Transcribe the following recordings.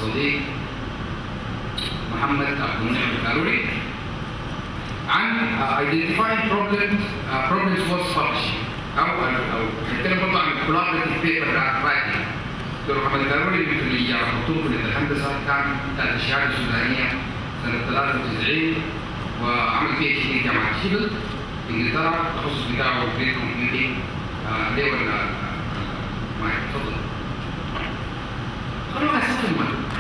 الصديق محمد عبد المنعم الكاروري عن identifying problems uh, problems was publishing او او نتكلم برضه عن collaborative paper writing دكتور محمد الكاروري من كلية خطوط كلية الهندسة كان بتاعت الشهادة السودانية سنة 93 وعمل بي اتش دي جامعة شيفيلد في انجلترا التخصص بتاعه جريد كوميونيتي ليه ولا معي تفضل خلونا نستخدم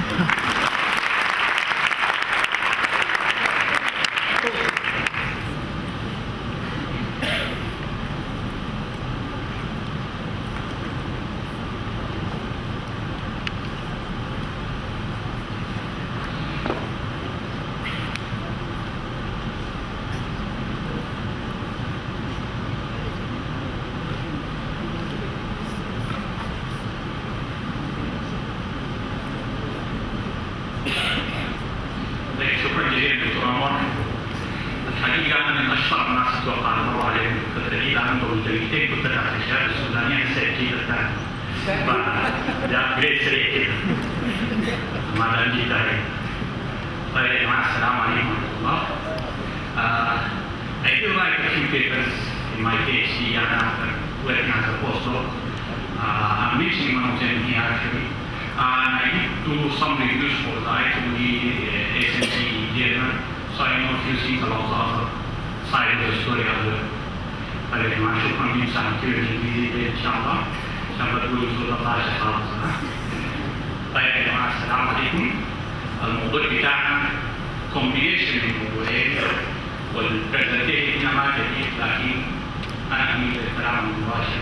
شكرا جزيلا دكتور عمر الحقيقه انا من اشهر الناس اتوقع اللي مر عليهم الفتره دي لانه الجريدتين كنت بتاعت الشهاده السودانيه لسه جديد الثاني ده جريد سريع كده ما دام جيت عليه طيب يا جماعه السلام عليكم ورحمه الله Uh, I do write a few papers in my PhD and after working as a postdoc. Uh, I'm mentioning one of them here actually. And I did do some reviews for the IEEE uh, SNC journal, so I know a few things about the other side of the story as well. طيب يا جماعة شكرا لكم ساعتين الإنجليزي إن شاء الله عشان بتقولوا صورة طاشة خالص طيب يا جماعة السلام عليكم الموضوع بتاعنا combination من موضوعين والبرزنتيشن هنا ما جديد لكن أنا أميل للكلام المباشر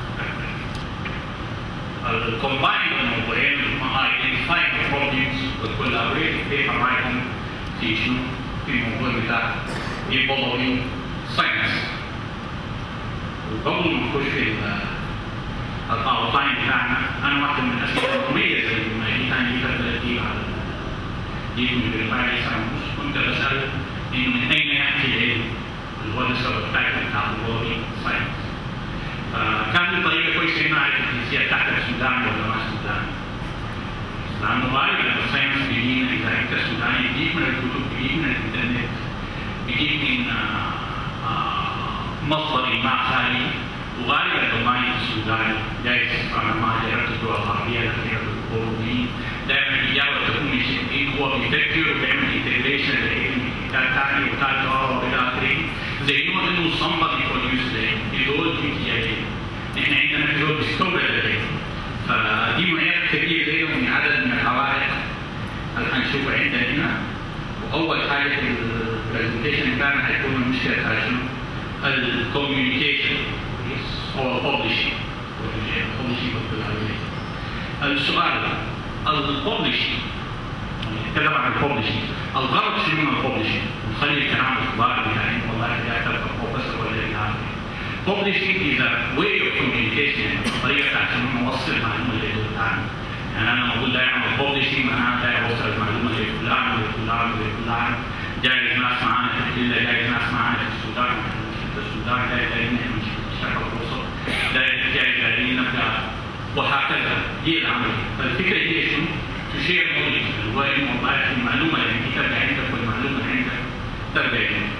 الكومباين الموضوعين هم identifying the problems والcollaborative paper writing في شنو؟ في الموضوع بتاع evolving science وقبل ما نخش في الاوتلاين بتاعنا انا واحد من الاسئله المميزه اللي ما كان لي فتره دي على دي من الرفاعي سنه ونص كنت بسال انه من اين ياتي العلم؟ اللي هو النسبه بتاعتي بتاع evolving science كان لي طريقه كويسه اني اعرف الجنسيه بتاعت السودان ولا ما السودان. لانه غالبا الساينس بيجينا اذا انت سوداني بيجيك من الكتب بيجيك من الانترنت بيجيك من آه، آه، مصدر ما خالي وغالبا دومين السوداني جايز انا ما جربت الدول العربيه لكن جربت الاوروبيين دائما الاجابه تكون من شيء هو بيفكر وبيعمل انتجريشن لكتاب ثاني وكتاب ثاني والى اخره زي نوع انه somebody produce الدول في احنا عندنا في دول بيستورد العلم فدي معيار كبير لنا من عدد من الحوائط اللي هنشوفها عندنا هنا واول حاجه في البرزنتيشن بتاعنا هيكون المشكله بتاع شنو؟ الكوميونيكيشن هو الببلشنج الببلشنج السؤال الببلشنج نتكلم عن الببلشنج الغرض شنو من الببلشنج؟ نخلي الكلام الكبار يعني والله اذا كتب بروفيسور ولا الى اخره Publishing is a way of communication طريقة عشان نوصل المعلومة لفلان يعني أنا موجود ده يعمل publishing معناها ده يوصل المعلومة لفلان ولفلان ولفلان جايز ناس معانا في الكلة جايز ناس معانا في السودان في السودان جايز جايين احنا مش في الشرق الأوسط جايز جايز جايين نبدأ وهكذا دي العمل فالفكرة هي شنو؟ تشير نولج اللي هو إنه والله المعلومة اللي أنت تبدأ عندك والمعلومة اللي عندك تبدأ عندك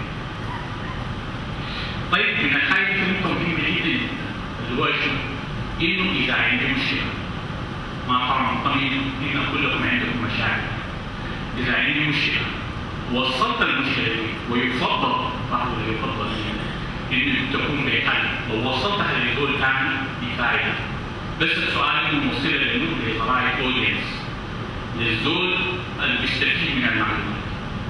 طيب من الحاجة اللي ممكن مهمة جدا اللي هو شنو؟ إنه إذا عندي مشكلة ما طبعا طمين إن كلكم عندكم مشاكل إذا عندي مشكلة وصلت المشكلة دي ويفضل بعض يفضل إنه تكون بحل لو وصلتها للدول كامل دي فائدة بس السؤال إنه موصلة للنور لطبيعة أودينس للزول اللي بيستفيد من المعلومات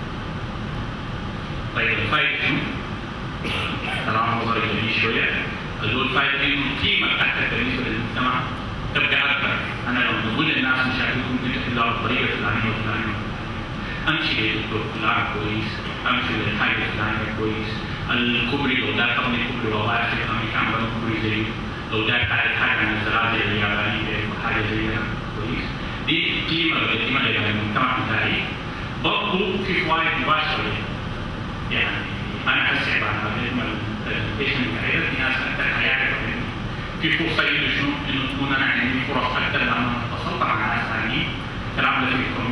طيب الفائدة شنو؟ كلام نظري جديد شويه اللي هو الفائده انه القيمه بتاعتك بالنسبه للمجتمع تبقى اكبر انا لو نقول للناس مشاكلكم انت تحلها بالطريقه الفلانيه والفلانيه امشي للدكتور فلان كويس امشي للحاجه الفلانيه كويس الكوبري لو ده تبني كوبري والله يا اخي امريكا عملوا كوبري زيه لو ده تعرف حاجه عن الزلازل اليابانيه وحاجه زيها كويس دي قيمه بقدمها للمجتمع بتاعي برضه في فوائد مباشره يعني انا حسب على ما البرزنتيشن بتاعتها في ناس اكثر هيعرف في فرصه لي شنو انه تكون انا عندي فرص اكثر لما اتصلت مع ناس ثانيين الكلام ده في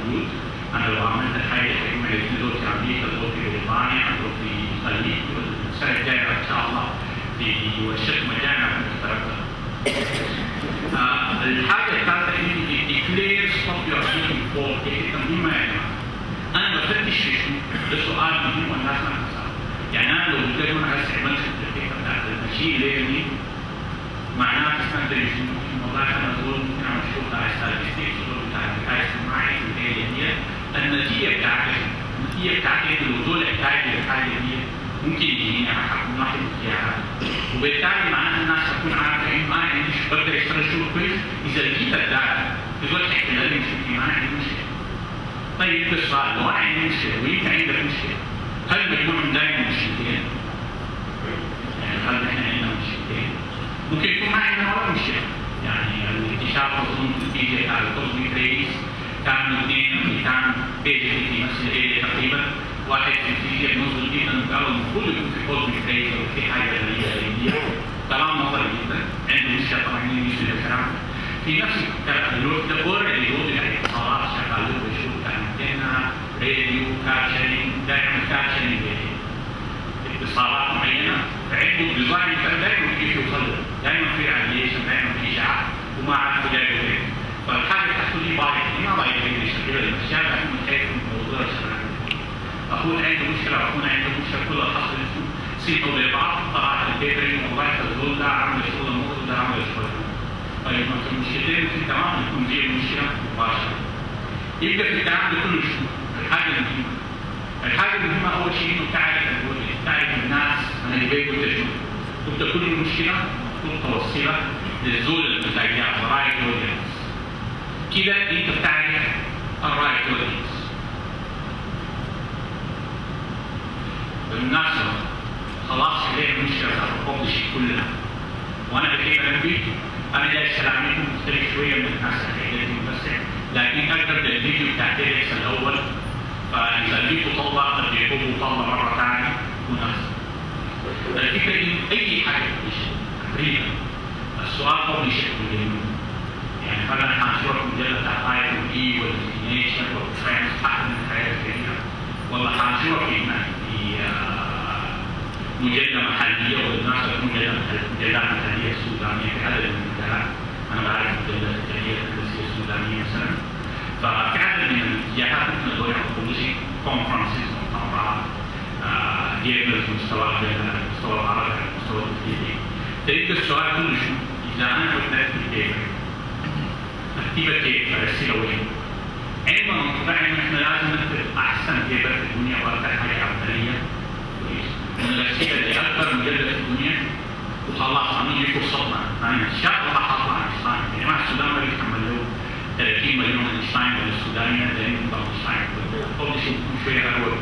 البيوت انا لو عملت حاجه حكومه دول في امريكا دول في بريطانيا دول في الخليج السنه الجايه ان شاء الله في ورشه مجامع مشتركه. آه الحاجه الثالثه ان declare stop your seeking for دي مهمه يا جماعه. انا بفتش في شنو؟ ده سؤال مهم والناس ما تسال. يعني انا لو قلت لهم انا هسه عملت التكنيك بتاعت المشين ليرنينج معناها تستخدم شنو؟ والله انا اقول ممكن اعمل شغل بتاع ستاتستكس شغل بتاع الذكاء الاصطناعي في الاريا دي النتيجه بتاعتك النتيجه بتاعتك لو دول احتاج للحاجه دي ممكن يجيني انا حكون واحد اختيارات وبالتالي معناها الناس تكون عارفه انه ما عندي بقدر اشتغل شغل كويس اذا لقيت الداتا تقول تحكي لي مشكلتي ما عندي مشكله طيب السؤال لو انا عندي مشكله وانت عندك مشكله هل مجموعهم دائما مشكلتين؟ يعني هل احنا عندنا مشكلتين؟ ممكن يكون ما عندنا ولا مشكله يعني الاكتشاف خصوصا نتيجه على الكوزميك ريز كانوا اثنين امريكان بيجي في نفس الاريا تقريبا واحد في الفيزياء نظري جدا قالوا المفروض يكون في كوزميك ريز او في حاجه غريبه زي كلام نظري جدا عنده مشكله طبعا يشوف الكلام في نفس الوقت ده اوريدي وضع اتصالات شغالين بيشوف انتنا راديو كابشنينج دائما كابشنينج اتصالات معينه فعنده ديزاين كان دائما كيف يوصل دائما في راديشن دائما في اشعاع وما عارف جاي فين فالحاجه تحصل لي بايت ما بايت في كده الاشياء لكن خايف من موضوع الشغل اخونا عنده مشكله اخونا عنده مشكله كلها حصل سيتوا لبعض طلعت البيبري والله الزول ده عمل شغل الموضوع ده عمل شغل طيب ما في مشكلتين في تمام يكون في مشكله مباشره يبقى في الكلام ده كله شو؟ الحاجه المهمه الحاجه المهمه اول شيء انه تعرف الوجه تعرف الناس انا اللي بيقول ده شو انت كل المشكله المفروض توصلها للزول المزاجية الرايت اودينس كده انت بتعرف الرايت اودينس بالمناسبه خلاص علينا المشكله بتاعت الببلشنج كلها وانا بحب انبه انا جاي الكلام منكم مختلف شويه من الناس اللي بس لكن اقدر الفيديو بتاع تيدكس الاول فاذا الفيديو طلع قد يكون طلع مره ثانيه مناسب. الفكره ان اي حاجه تقريبا السؤال قبل شكل يعني مثلا هنشوف المجله بتاعت اي ام اي والديستنيشن والفرنس حق من الحياه الكريمه والله هنشوف في في مجله محليه والناس تكون مجلات محليه سودانيه في عدد من المجلات انا بعرف مجلات التاريخ الهندسيه السودانيه مثلا ففي عدد من الاتجاهات مثل دول الخروجي كونفرنسز مؤتمرات جيبنا في مستوى المستوى العربي على المستوى الافريقي فيبقى السؤال كله شو؟ اذا انا قلت لك الكيف اكتبها كيف ارسلها وين؟ عندما نقتنع ان احنا لازم نكتب احسن كيبر في الدنيا واكثر حاجه عمليه ونرسلها لاكبر مجله في الدنيا وخلاص هنيجي فرصتنا انا ان شاء الله هطلع اينشتاين يا جماعه السودان ما بيتحمل له 30 مليون اينشتاين ولا السودانيه ده يمكن اينشتاين كل شيء يكون شويه اول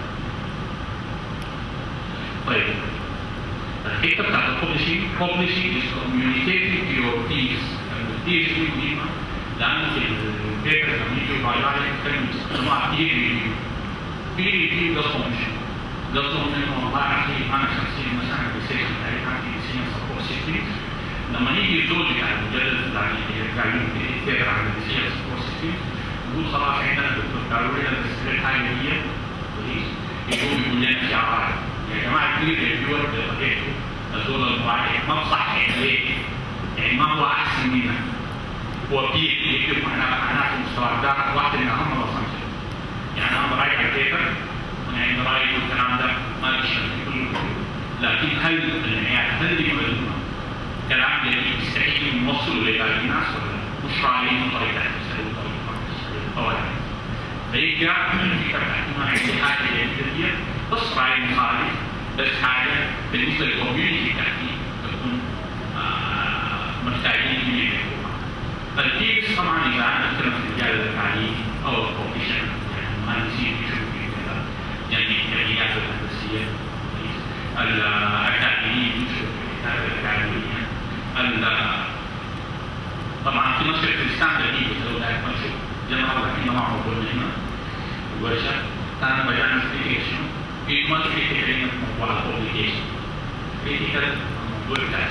طيب الحته بتاعت الببلشنج publishing is communicating to your peers البيرز دي مهمه لان في البيبر لما يجوا يراجعوا يتكلموا يسموها بير ريفيو بير ريفيو ده فانكشن ده فانكشن والله اخي انا شخصيا مثلا الريسيرش بتاعي عندي ريسيرش سبورت سيستمز لما يجي الزول بتاع المجلد الفلاني يرجع لهم يتابع عن الريسيرش سبورت سيستمز يقول خلاص عندنا دكتور قالوا لنا بس الحاجه دي كويس يقوم يقول لنا في عرض يا جماعه البير ريفيور بطبيعته الزول المراجع ما بصح ليه؟ يعني ما هو احسن منا هو بير يكتب معنا معناه في المستوى ده واحد من اهم الاسامبشن يعني انا براجع البيبر وانا عندي راي والكلام ده ما بيشتغل كله لكن هل المعيار هل دي معلومه كلام جديد يستحيل نوصله لباقي الناس ولا مش رايين طريقه تسوي طريقه فيبقى الفكره بتاعتي ما عندي حاجه جديده بس راي مخالف بس حاجه بالنسبه للكوميونتي بتاعتي تكون محتاجين ان يعرفوها. التيبس طبعا اذا انا اتكلم في مجال التعليم او البروفيشن يعني المهندسين بيشوفوا في كذا يعني التقنيات الهندسيه الاكاديميين بيشوفوا في الكتابه الاكاديميه طبعا في نشر في الستاندرد دي لو ده نشر جمع لكن ما هو هنا الورشه كان بدانا في في ما في كلمه موضوع البوبليكيشن كريتيكال الموضوع بتاع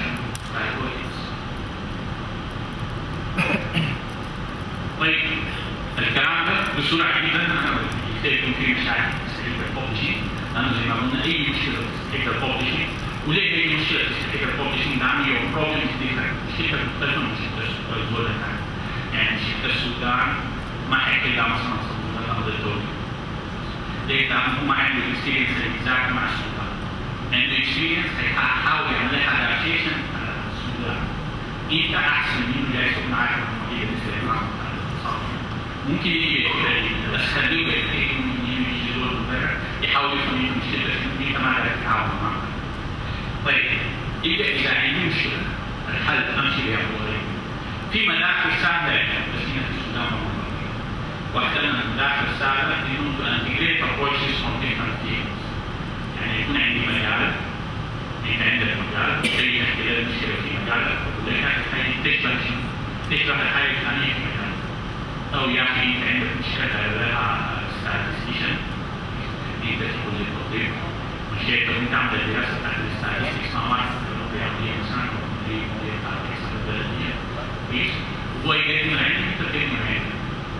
طيب الكلام ده بصوره بسرعه جدا انا يكون في مشاكل في السكريبت بوبلشنج لانه زي ما قلنا اي مشكله في السكريبت بوبلشنج وليه هي مشكله في السكريبت بوبلشنج ده عامل يوم بروبلمز ديفرنت مشكله مختلفه من مشكله الزول يعني مشكله السودان ما حيحكي لها مثلا صدور الارض الدولي ليه؟ لانه هم عنده اكسبيرينس اكزاكت مع السودان عنده اكسبيرينس هيحاول يعمل لها ادابتيشن على السودان انت احسن منه جاي يسوق معاك المواضيع اللي ممكن يجي كده بس خليه يجي يجي دور مبرر يحاول يفهم ايه المشكله شنو انت ما قادر تتعاون معاه. طيب يبدا اذا عندي مشكله الحل امشي بها بطريقه في مداخل سهله بس هنا في السودان موجوده. واحده من المداخل السهله انه تو انتجريت approaches from different fields. يعني يكون عندي مجال انت عندك مجال زي تحكي لي المشكله في مجالك ولكن تشبه تشبه الحاجه الفلانيه في مجالك. او يا اخي انت عندك مشكله لها ستاتستيشن انت تقول لي التطبيق مشكله لو انت عامل دراسه بتاعت الستاتستكس مع واحد بيعطيه مثلا مدير مدير بتاع الاقتصاد البلديه كويس هو يقدم من عندك انت تقدم من عندك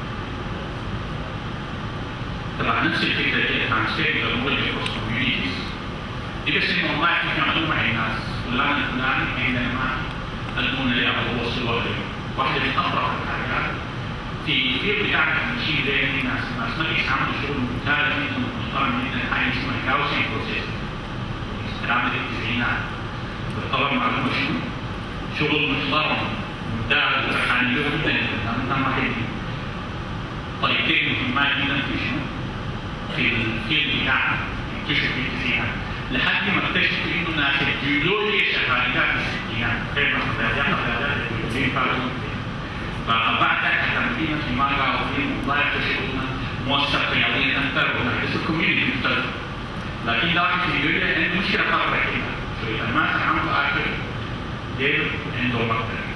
طبعا نفس الفكره دي ترانسفير الى نولج اكروس كوميونيتيز دي بس انه والله في معلومه عن الناس فلان الفلاني عندما ادونا لها هو صور واحده من افرح الحاجات في الفيلد بتاعنا في المشين ليرنينج الناس الناس ما بيستعملوا شغل ممتاز جدا ومحترم جدا حاجه اسمها كاوسينج بروسيس استعمل التسعينات بالطبع معلومه شنو؟ شغل محترم ممتاز وحاني له جدا انت ما حيدي طريقتين مهمات جدا في شنو؟ في الفيلد بتاعنا اكتشف في التسعينات لحد ما اكتشفوا انه الناس الجيولوجيا شغالين في الستينات غير ما خبرات خبرات الجيولوجيا فبعد ذلك تمرين في مرة وفي والله يكتشفون موثق رياضيا أكثر ونحدث الكوميونتي مختلف لكن ده واحد في الدنيا عنده مشكلة فرق كده فإذا ما عنده آخر غير عنده مقدر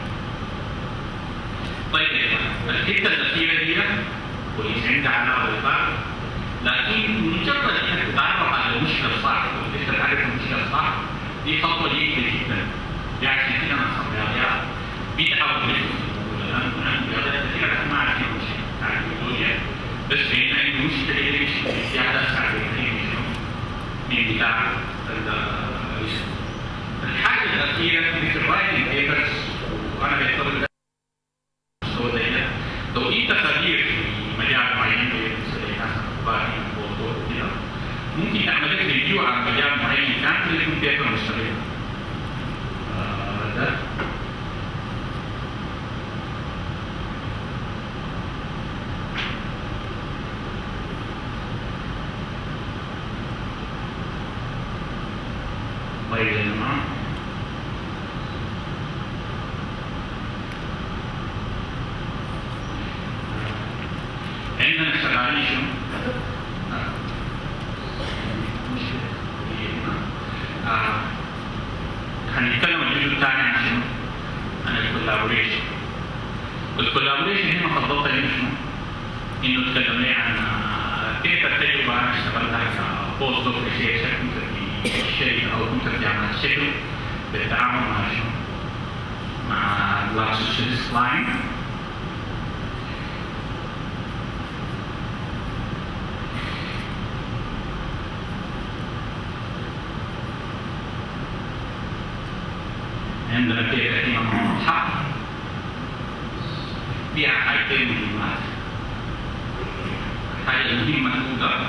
طيب الحتة الأخيرة دي كويس عندها علاقة بالفرق لكن مجرد انك تتعرف على المشكله الصح وتقدر تعرف المشكله الصح دي خطوه جيده جدا يعني عشان كده انا الرياضيات بيتعود الان هناك رياضات كثيره لكن ما عارفين وش بتاع البيولوجيا بس هنا عنده مشكله هي ليش في هذا ساعه من بتاع الحاجه الاخيره في الرايتنج بيبرز وانا بعتبر ده هو ده لو انت خبير في مجال معين زي مثلا اخباري موضوع كده ممكن تعمل لك ريفيو عن مجال معين كان يكون بيبر مستقل ده طيب يا جماعة عندنا شغالين شنو؟ آه. هنتكلم الجزء الثاني عن شنو؟ عن الكولابوريشن الكولابوريشن هنا خططت لنا شنو؟ انه تكلم لي عن كيف التجربه انا اشتغلتها كبوست دوك ريسيرش كنت في الشركه او كنت في جامعه الشكل بالتعامل مع شنو؟ مع جلاكسوسميث لاين عندنا كيف هنا حق فيها حاجتين مهمات الحاجة المهمة الأولى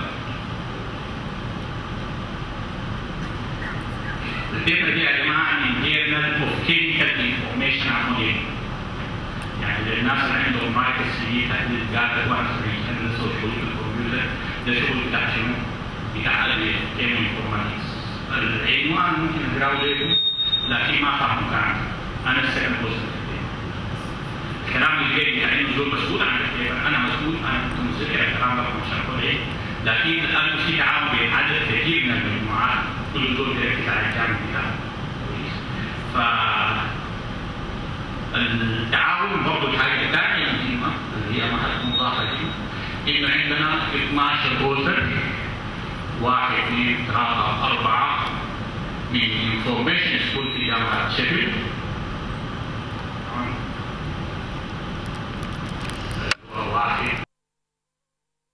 الفكرة دي يا جماعة من journal of chemical information عن موديل يعني للناس اللي عندهم مايكرو سي في تحليل داتا وانفورميشن للسوشيال الكمبيوتر ده شغل بتاع شنو؟ بتاع الكيمو انفورماتكس العنوان ممكن نقراه لكم لكن ما فهموا كان انا السكند بوزيتيف الكلام اللي جاي يعني انه دول مسؤول عن الكتابه انا مسؤول انا كنت مذكر الكلام ده مش هقول ايه لكن الان في تعاون بين عدد كثير من المجموعات كل دول بيركز على الجانب بتاعه كويس ف التعاون برضه الحاجه الثانيه المهمه اللي هي مضافه دي انه عندنا 12 بوزر واحد اثنين ثلاثه اربعه من انفورميشن سكول في جامعه شيفيلد واحد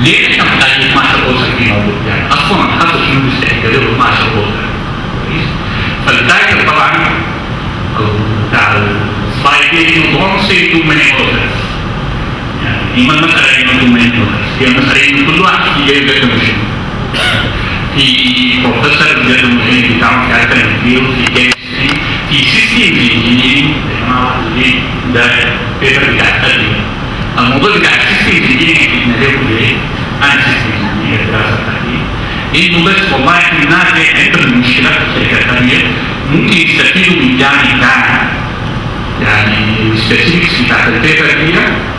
ليه احنا محتاجين 12 اسر في موجود يعني اصلا الخطر شنو بيستحق له 12 اسر كويس فالتايتل طبعا أو بتاع السلايد دي انه دونت سي تو ماني اوثرز يعني ما المساله انه تو ماني اوثرز هي المساله انه كل واحد في جايب له مشين في بروفيسور بجد مهم بتاعهم في اكل كتير في كيمستري في سيستم انجينيرنج ده بيبر بتاع التدريب الموضوع بتاع السيستم انجينيرنج احنا ليه ايه؟ انا سيستم انجينير دراسه تحليل انه بس والله احنا الناس دي عندهم مشكلات في الشركات الثانيه ممكن يستفيدوا من الجانب بتاعنا يعني السبيسيفيكس بتاعت البيبر دي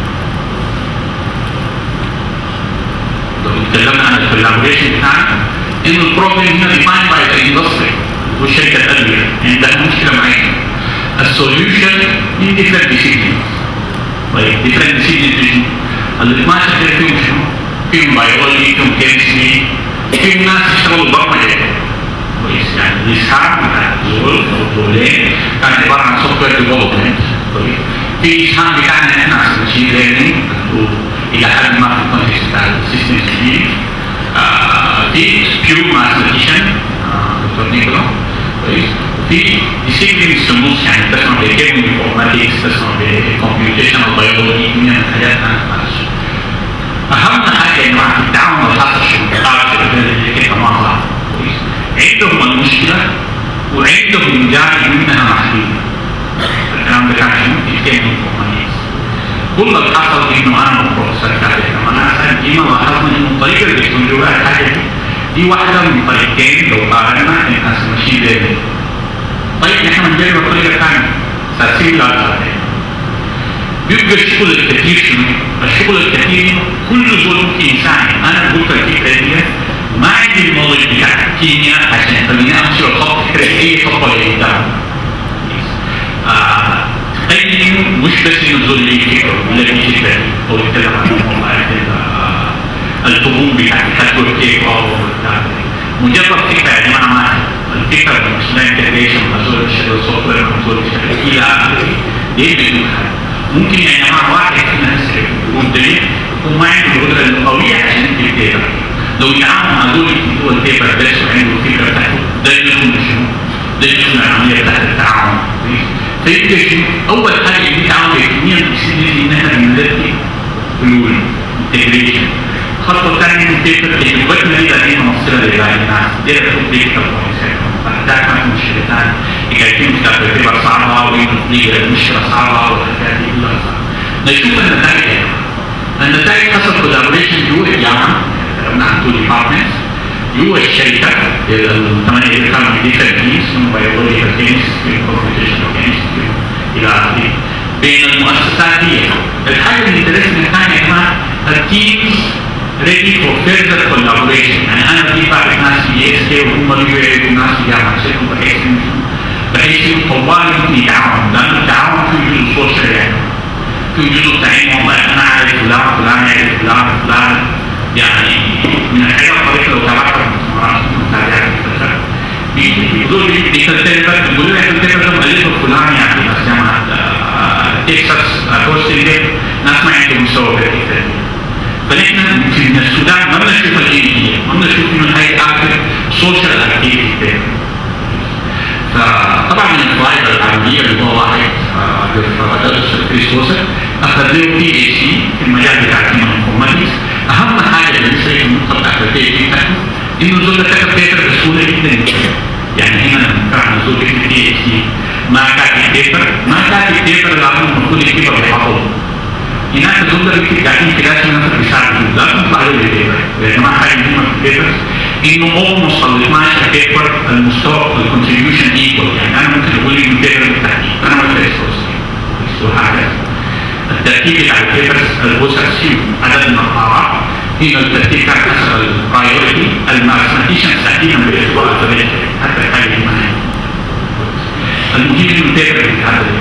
لو اتكلمنا عن الكولابوريشن بتاعنا انه البروبلم هنا ديفايند باي ذا اندستري والشركه الادويه عندها مشكله معينه السوليوشن in different disciplines طيب different disciplines ال 12 دول فيهم شنو؟ فيهم بيولوجي فيهم كيمستري فيهم ناس يشتغلوا برمجه كويس يعني الاسهام بتاع الزول او الزولين كان عباره عن سوفت وير ديفلوبمنت كويس في اسهام بتاعنا احنا ماشين ليرنينج الى حد ما في الكونتكست بتاع السيستم انجينير في بيور ماثيماتيشن دكتور نيكولا كويس في ديسيبلين في النص يعني تسمع بكيمو انفورماتكس تسمع بكمبيوتيشن بيولوجي من الحاجات انا اهم حاجه يا جماعه في التعاون اللي حصل في القاعده اللي كده مع بعض كويس عندهم المشكله وعندهم جانب منها محدود الكلام ده كان شنو في كيمو انفورماتكس كل اللي حصل انه انا والبروفيسور بتاعي لما انا اسال ديما لاحظنا انه الطريقه اللي بيكتبوا بها الحاجه دي دي واحده من طريقتين لو قارنا الناس ماشيين ليه طيب نحن بنجرب الطريقه الثانيه ساسين لا بيبقى الشغل الكثير شنو؟ الشغل الكثير كل زول ممكن يساعد انا قلت الفكره دي ما عندي النولج بتاع الكيمياء عشان يخليني امشي واخط فكره اي خطوه لقدام آه تخيل مش بس انه الزول اللي يفكر ولا في فكره او يتكلم عن والله الهجوم بتاع الحد والكيف او مجرد فكره يا جماعه ما الفكره مش لا انتجريشن مسؤول الشغل السوفت وير مسؤول الشغل الى اخره ليه بدون ممكن يا جماعه واحد فينا يكون دليل يكون ما عنده القدره اللغويه عشان يكتب بيبر لو يتعامل مع دول يكتبوا البيبر بس وعنده الفكره بتاعته ده يكون شنو؟ ده يكون العمليه بتاعت التعاون فيبقى شنو؟ اول حاجه اللي بيتعامل بالكميه بيصير ان احنا بنلاقي حلول انتجريشن الخطوه الثانيه من البيبر تجربتنا دي بعدين نوصلها للناس دي تكون بيكتب ده كانت مشكله ثانيه يكون كتاب البيبر صعبه ويجي المشكله صعبه والحاجات دي كلها صعبه نشوف النتائج النتائج حصل كولابوريشن جوا الجامعه من عن تو ديبارتمنتس جوا الشركه الثمانيه اللي كانوا في ديفرنت تيمز من بيولوجيكال كيمستري كومبيوتيشن كيمستري الى اخره بين المؤسسات دي الحاجه اللي درسنا الثانيه يا جماعه التيمز ready for further collaboration يعني انا في بعض الناس في اس كي وهم بيجوا ناس في جامعه شكل بحيث بحيث انه طوال ممكن يتعاون لان التعاون في جزء سوشيال يعني في جزء تعيين والله انا عارف فلان فلان يعرف فلان فلان يعني من الحاجه الطريقه لو تعرفت المؤتمرات المتابعه بيقولوا لي دي كالتيبر بيقولوا لي الكالتيبر ده مؤلفه فلان يعني بس جامعه تكساس كوستنج ناس ما عندهم مستوى في فنحن في السودان ما بنشوف الجينية ما بنشوف انه هاي اكتر سوشيال اكتيفيتي فطبعا من الفلايد العربيه اللي هو واحد درس كريستوسر اخذ له بي اتش دي في المجال بتاع الانفورماتكس اهم حاجه بالنسبه لي في النقطه بتاعت البي اتش دي بتاعته انه الزول كتب بيبر بسهوله جدا يعني هنا لما كان الزول يكتب بي اتش دي ما كاتب بيبر ما كاتب بيبر لانه المفروض يكتبها بحفظه هناك الزول بيكتب قاعدين في ناس الناس بيساعدوا لا تطلع له البيبر يا جماعه حاجه مهمه في البيبرز انه اولموست ال 12 بيبر المستوى الكونتريبيوشن ايكوال يعني انا ممكن اقول ان البيبر بالتحديد انا ما بدرس وهكذا الترتيب بتاع البيبرز الوسع سيو عدد من الاراء هنا الترتيب كان حسب البرايورتي الماثماتيشن تحديدا بالاخبار حتى الحاجه دي معايا المهم انه البيبر بيتعدل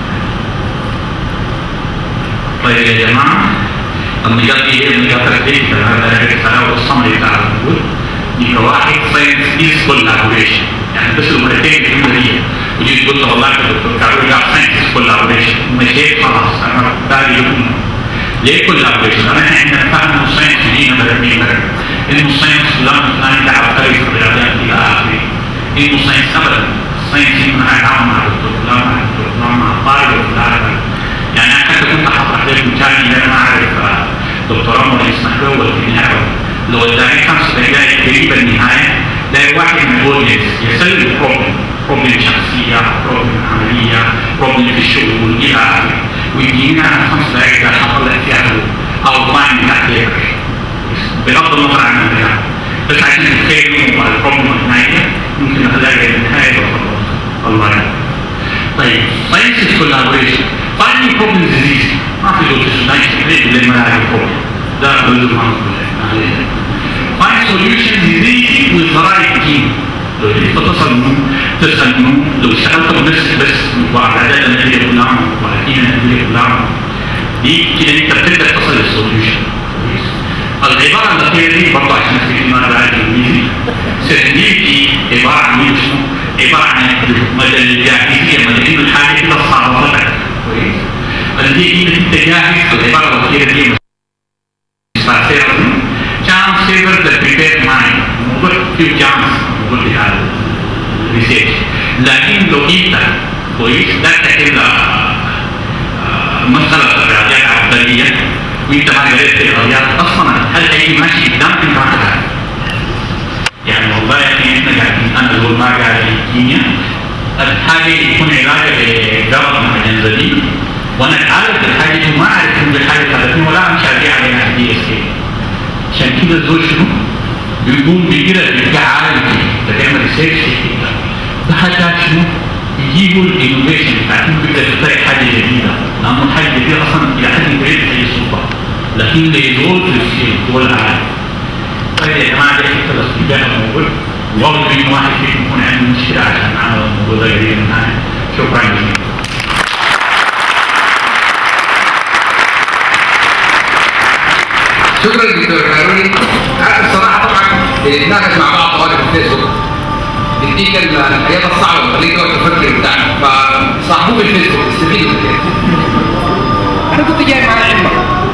طيب يا جماعه المجال ايه المجال ترتيب هذا الرساله والصمري بتاع الموجود يبقى واحد ساينس از كولابوريشن يعني بس المرتين في الجمهوريه وجيت قلت والله يا دكتور كارول قال ساينس از كولابوريشن مشيت خلاص انا بالي يكون ليه كولابوريشن؟ انا احنا فاهم الساينس جينا مرمين انه الساينس فلان فلان ده عبقري في الرياضيات الى اخره انه الساينس ابدا الساينس انه هيتعامل مع دكتور فلان مع دكتور فلان مع طالب فلان يعني انا حتى كنت هطرح لك مثال ان انا اعرف دكتور عمر يسمح له في النهايه لو اداني خمس دقائق قريبه النهايه تلاقي واحد يقول يسلم بروبلم بروبلم شخصيه بروبلم عمليه بروبلم في الشغل الى اخره ويدينا خمس دقائق ده هطلع فيها او لاين بتاع بيبر بغض النظر عن المجال بس عشان تتخيلوا البروبلم النهائيه ممكن نخليها النهايه وخلاص الله يعلم طيب ساينس كولابوريشن finding problems is easy ما في دكتور ساينس تقريبا لما لا بروبلم ده جزء من find solutions is easy with the right team لو جيت تتصل منه تسال منه لو اشتغلت بنفسك بس وعدد النتيجه كلها وعدين النتيجه كلها دي كده انت بتبدا تصل للسوليوشن العباره الاخيره دي برضه عشان نستفيد منها بقى الانجليزي سيرتيفيتي عباره عن ايه شنو؟ عباره عن مدى الجاهزيه مدى انه الحاجه كده صعبتك كويس؟ اللي هي انت جاهز العباره الاخيره دي chance favor the prepared mind موضوع فيه chance موضوع بتاع الريسيرش لكن لو انت كويس ده كده مسألة الرياضيات عبقرية وانت ما قريت الرياضيات اصلا هل هيجي ماشي قدام انت ما تعرف يعني والله يا اخي احنا قاعدين انا بقول ما قاعد في الكيمياء الحاجة يكون علاجها بجرب مع الانزلين وانا اتعالج بالحاجة دي وما اعرف ان الحاجة خلتني ولا مش عارف علينا في دي اس كي عشان كده الزول شنو؟ بيقوم بكده بيرجع عالم فيه بتعمل ريسيرش ده حاجة شنو؟ يجيبوا الانوفيشن بتاعتهم بيبدا تلاقي حاجه جديده لانه الحاجه الجديده اصلا الى حد كبير هي السلطه لكن ليزول في دول العالم طيب يا جماعه ده حته الاستبدال الموجود وارجو ان واحد فيكم يكون عنده مشكله عشان معنا الموضوع ده قريب معانا شكرا جزيلا شكرا دكتور هاروني الصراحه طبعا بنتناقش مع بعض طوال في الفيسبوك بيديك الحياه الصعبه بتخليك تقعد تفكر بتاعك فصاحبوه في الفيسبوك استفيدوا من كده انا كنت جاي معايا علمك